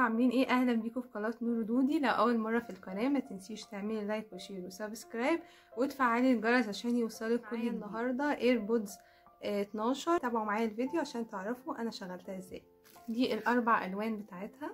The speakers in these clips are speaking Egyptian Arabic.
عاملين ايه اهلا بيكم في قناه نور دودي لو اول مره في القناه ما تنسيش تعملي لايك وشير وسبسكرايب وتفعلي الجرس عشان يوصلك كل جديد. النهارده ايربودز 12 تابعوا معايا الفيديو عشان تعرفوا انا شغلتها ازاي دي الاربع الوان بتاعتها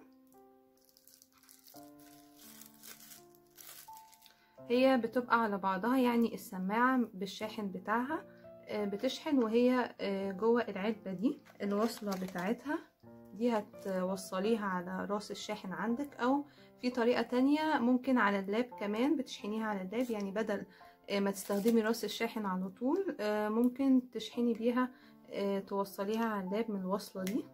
هي بتبقى على بعضها يعني السماعه بالشاحن بتاعها بتشحن وهي جوه العلبه دي الوصله بتاعتها دي هتوصليها على راس الشاحن عندك او في طريقة تانية ممكن على اللاب كمان بتشحنيها على اللاب يعني بدل ما تستخدمي راس الشاحن على طول ممكن تشحني بيها توصليها على اللاب من الوصلة دي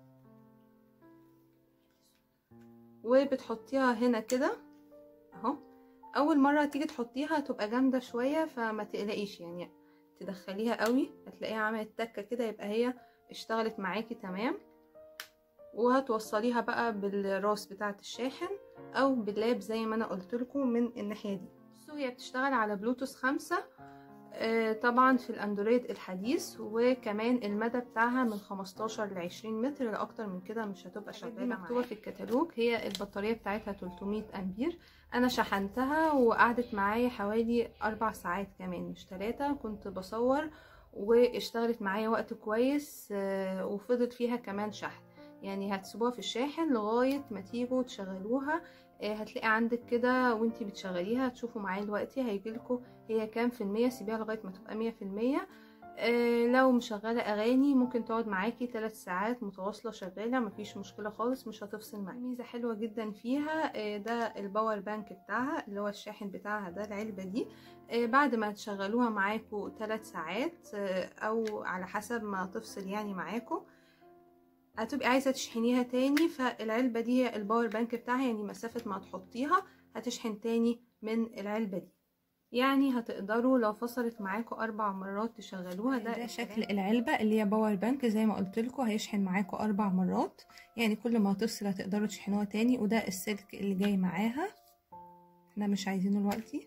وبتحطيها هنا كده اهو اول مرة تيجي تحطيها تبقى جامدة شوية فما تقلقيش يعني تدخليها قوي هتلاقيها عملت تكة كده يبقى هي اشتغلت معاكي تمام وهتوصليها بقى بالراس بتاعة الشاحن او باللاب زي ما انا قلت لكم من الناحية دي بصوا هي بتشتغل على بلوتوث خمسة آه طبعا في الاندرويد الحديث وكمان المدى بتاعها من 15 ل 20 متر لاكتر من كده مش هتبقى شغاله مكتوبه في الكتالوج هي البطاريه بتاعتها 300 امبير انا شحنتها وقعدت معايا حوالي اربع ساعات كمان مش ثلاثة كنت بصور واشتغلت معايا وقت كويس آه وفضت فيها كمان شحن يعني هتسيبوها في الشاحن لغاية ما تيجوا تشغلوها هتلاقي عندك كده وانتي بتشغليها هتشوفوا معايا دلوقتي هيجيلكوا هي كام في المية سيبيها لغاية ما تبقى مية في المية لو مشغلة اغاني ممكن تقعد معاكي ثلاث ساعات متواصلة شغالة مفيش مشكلة خالص مش هتفصل معاكي ميزة حلوة جدا فيها ده الباور بانك بتاعها اللي هو الشاحن بتاعها ده العلبة دي بعد ما تشغلوها معاكوا ثلاث ساعات او على حسب ما تفصل يعني معاكوا هتبقي عايزه تشحنيها تاني فالعلبه دي الباور بانك بتاعها يعني مسافه ما تحطيها هتشحن تاني من العلبه دي يعني هتقدروا لو فصلت معاكم اربع مرات تشغلوها ده, ده شكل العلبه اللي هي باور بانك زي ما قلت لكم هيشحن معاكم اربع مرات يعني كل ما تفصل هتقدروا تشحنوها تاني وده السلك اللي جاي معاها احنا مش عايزينه دلوقتي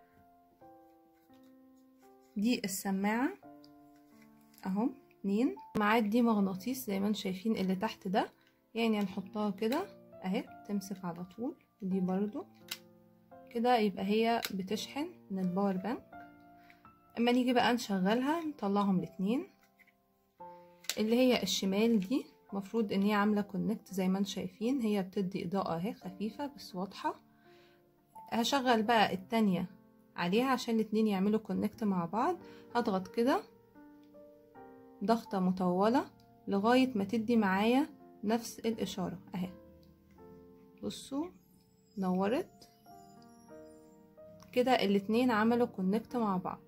دي السماعه اهو اتنين معاد دي مغناطيس زي ما انتم شايفين اللي تحت ده يعني هنحطها كده اهي تمسك على طول دي برضو كده يبقى هي بتشحن من الباور بانك اما نيجي بقى نشغلها نطلعهم الاتنين اللي هي الشمال دي مفروض ان هي عامله كونكت زي ما انتم شايفين هي بتدي اضاءه اهي خفيفه بس واضحه هشغل بقى التانية عليها عشان الاتنين يعملوا كونكت مع بعض هضغط كده ضغطة مطولة لغاية ما تدي معايا نفس الإشارة أهي بصوا نورت كده الاتنين عملوا كونكت مع بعض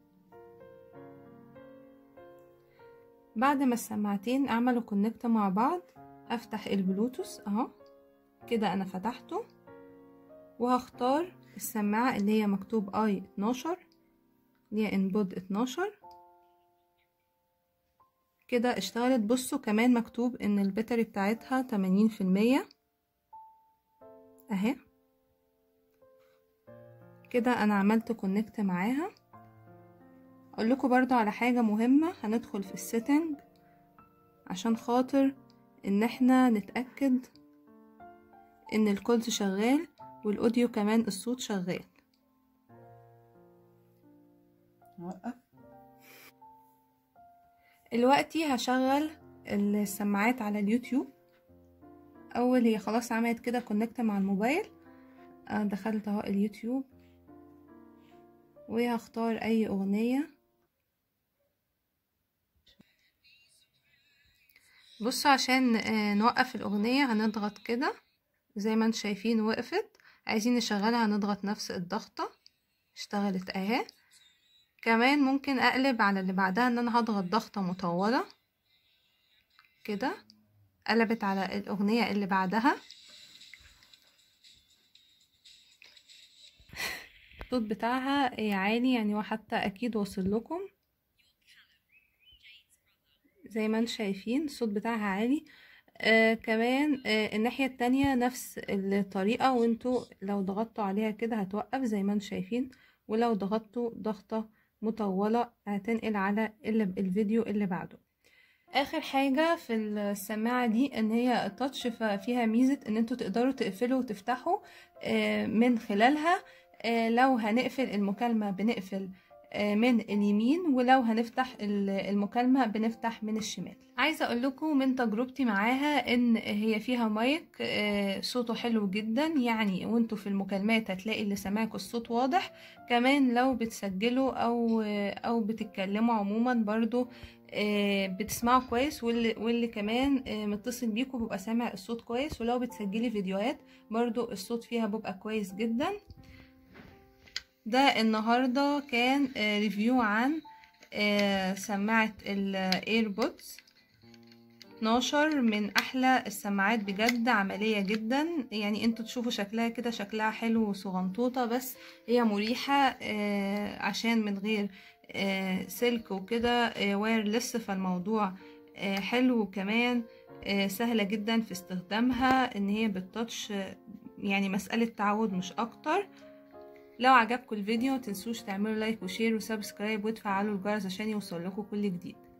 بعد ما السماعتين عملوا كونكت مع بعض افتح البلوتوث اهو كده انا فتحته وهختار السماعة اللي هي مكتوب اي 12 اللي هي انبود 12 كده اشتغلت بصوا كمان مكتوب ان البطاري بتاعتها تمانين في المية اهي كده انا عملت كونكت معاها اقول لكم برضو على حاجة مهمة هندخل في السيتنج عشان خاطر ان احنا نتأكد ان الكولز شغال والاوديو كمان الصوت شغال وقف دلوقتي هشغل السماعات على اليوتيوب اول هي خلاص عملت كده كونكت مع الموبايل دخلت اهو اليوتيوب وهختار اي اغنية بصوا عشان نوقف الاغنية هنضغط كده زي ما انتم شايفين وقفت عايزين نشغلها هنضغط نفس الضغطة اشتغلت اهي كمان ممكن اقلب على اللي بعدها ان انا هضغط ضغطة مطولة كده قلبت على الاغنية اللي بعدها الصوت بتاعها عالي يعني وحتى اكيد وصل لكم زي ما انتم شايفين الصوت بتاعها عالي آه كمان آه الناحية التانية نفس الطريقة وانتوا لو ضغطتوا عليها كده هتوقف زي ما انتم شايفين ولو ضغطتوا ضغطة مطولة هتنقل على اللي الفيديو اللي بعده اخر حاجة في السماعة دي ان هي التاتش فيها ميزة ان انتوا تقدروا تقفلوا وتفتحوا من خلالها لو هنقفل المكالمة بنقفل من اليمين ولو هنفتح المكالمة بنفتح من الشمال عايزة اقول لكم من تجربتي معاها ان هي فيها مايك صوته حلو جدا يعني وانتوا في المكالمات هتلاقي اللي سمعكوا الصوت واضح كمان لو بتسجلوا او او بتتكلموا عموما برضو بتسمعوا كويس واللي, واللي كمان متصل بيكم بيبقى سامع الصوت كويس ولو بتسجلي فيديوهات برضو الصوت فيها بيبقى كويس جدا ده النهاردة كان ريفيو عن سماعة الايربودز 12 من احلى السماعات بجد عملية جدا يعني انتوا تشوفوا شكلها كده شكلها حلو وصغنطوطة بس هي مريحة عشان من غير سلك وكده وايرلس فالموضوع حلو وكمان سهلة جدا في استخدامها ان هي بالتاتش يعني مسألة تعود مش اكتر لو عجبكم الفيديو متنسوش تعملوا لايك وشير وسبسكرايب وتفعلوا الجرس عشان يوصل لكم كل جديد